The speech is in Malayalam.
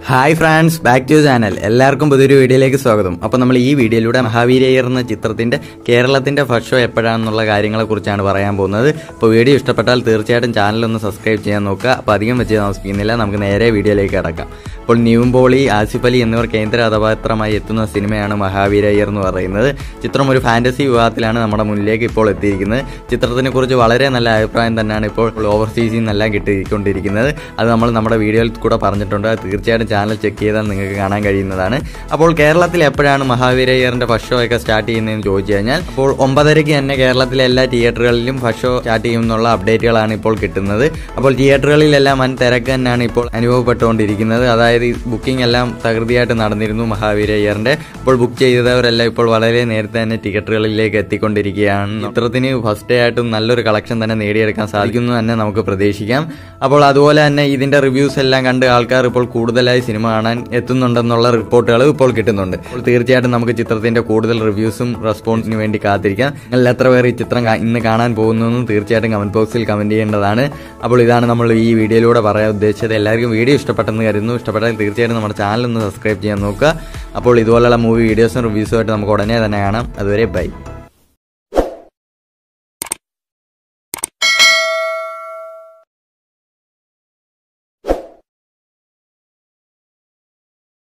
hi friends back to channel എല്ലാവർക്കും പുതിയൊരു വീഡിയോയിലേക്ക് സ്വാഗതം അപ്പോൾ നമ്മൾ ഈ വീഡിയോയിലൂടെ മഹാവീരയ്യർ എന്ന ചിത്രത്തിന്റെ കേരളത്തിന്റെ ഫസ്റ്റ് ഷോ എപ്പോഴാണെന്നുള്ള കാര്യങ്ങളെ കുറിച്ചാണ് പറയാൻ പോകുന്നത് അപ്പോൾ വീഡിയോ ഇഷ്ടപ്പെട്ടാൽ തീർച്ചയായിട്ടും ചാനൽ ഒന്ന് സബ്സ്ക്രൈബ് ചെയ്യാൻ നോക്കുക അപ്പോൾ അധികം വെച്ച് താമസിക്കുന്നില്ല നമുക്ക് നേരെ വീഡിയോയിലേക്ക് കിടക്കാം അപ്പോൾ നിവിംപോളി ആസിഫ് അലി എന്നിവർ കേന്ദ്ര കഥാപാത്രമായി എത്തുന്ന സിനിമയാണ് മഹാവീരയ്യർ എന്ന് പറയുന്നത് ചിത്രം ഒരു ഫാന്റസി വിഭാഗത്തിലാണ് നമ്മുടെ മുന്നിലേക്ക് ഇപ്പോൾ എത്തിയിരിക്കുന്നത് ചിത്രത്തിനെ കുറിച്ച് വളരെ നല്ല അഭിപ്രായം തന്നെയാണ് ഇപ്പോൾ ഓവർസീസിൽ നിന്നെല്ലാം കിട്ടിക്കൊണ്ടിരിക്കുന്നത് അത് നമ്മൾ നമ്മുടെ വീഡിയോയിൽ കൂടെ പറഞ്ഞിട്ടുണ്ട് അത് തീർച്ചയായിട്ടും ചാനൽ ചെക്ക് ചെയ്താൽ നിങ്ങൾക്ക് കാണാൻ കഴിയുന്നതാണ് അപ്പോൾ കേരളത്തിൽ എപ്പോഴാണ് മഹാവീരയ്യറിന്റെ ഫസ്റ്റ് ഷോ ഒക്കെ സ്റ്റാർട്ട് ചെയ്യുന്നതെന്ന് ചോദിച്ചു കഴിഞ്ഞാൽ അപ്പോൾ ഒമ്പതരയ്ക്ക് തന്നെ കേരളത്തിലെ എല്ലാ തിയേറ്ററുകളിലും ഫസ്റ്റ് ഷോ സ്റ്റാർട്ട് ചെയ്യുമെന്നുള്ള അപ്ഡേറ്റുകളാണ് ഇപ്പോൾ കിട്ടുന്നത് അപ്പോൾ തിയേറ്ററുകളിലെല്ലാം വൻ തിരക്ക് തന്നെയാണ് ഇപ്പോൾ അനുഭവപ്പെട്ടുകൊണ്ടിരിക്കുന്നത് അതായത് ബുക്കിംഗ് എല്ലാം തകൃതിയായിട്ട് നടന്നിരുന്നു മഹാവീരയ്യറിന്റെ അപ്പോൾ ബുക്ക് ചെയ്തവരെല്ലാം ഇപ്പോൾ വളരെ നേരത്തെ തന്നെ ടിക്കറ്റുകളിലേക്ക് എത്തിക്കൊണ്ടിരിക്കുകയാണ് ചിത്രത്തിന് ഫസ്റ്റ് ഡേ ആയിട്ടും നല്ലൊരു കളക്ഷൻ തന്നെ നേടിയെടുക്കാൻ സാധിക്കുന്നു തന്നെ നമുക്ക് പ്രതീക്ഷിക്കാം അപ്പോൾ അതുപോലെ തന്നെ ഇതിന്റെ റിവ്യൂസ് എല്ലാം കണ്ട് ആൾക്കാർ ഇപ്പോൾ കൂടുതലായി സിനിമ കാണാൻ എത്തുന്നുണ്ടെന്നുള്ള റിപ്പോർട്ടുകൾ ഇപ്പോൾ കിട്ടുന്നുണ്ട് അപ്പോൾ തീർച്ചയായിട്ടും നമുക്ക് ചിത്രത്തിന്റെ കൂടുതൽ റിവ്യൂസും റെസ്പോൺസിന് വേണ്ടി കാത്തിരിക്കാം നിങ്ങൾ എത്ര പേർ ഈ ചിത്രം കാ- ഇന്ന് കാണാൻ പോകുന്നു എന്ന് തീർച്ചയായിട്ടും കമന്റ് ബോക്സിൽ കമന്റ് ചെയ്യേണ്ടതാണ് അപ്പോൾ ഇതാണ് നമ്മൾ ഈ വീഡിയോയിലൂടെ പറയാൻ ഉദ്ദേശിച്ചത് എല്ലാവർക്കും വീഡിയോ ഇഷ്ടപ്പെട്ടെന്ന് കരുതുന്നു ഇഷ്ടപ്പെട്ടാൽ തീർച്ചയായിട്ടും നമ്മുടെ ചാനൽ ഒന്ന് സബ്സ്ക്രൈബ് ചെയ്യാൻ നോക്കുക അപ്പോൾ ഇതുപോലുള്ള മൂവി വീഡിയോസും റിവ്യൂസും ആയിട്ട് നമുക്ക് ഉടനെ തന്നെ കാണാം അതുവരെ ബൈ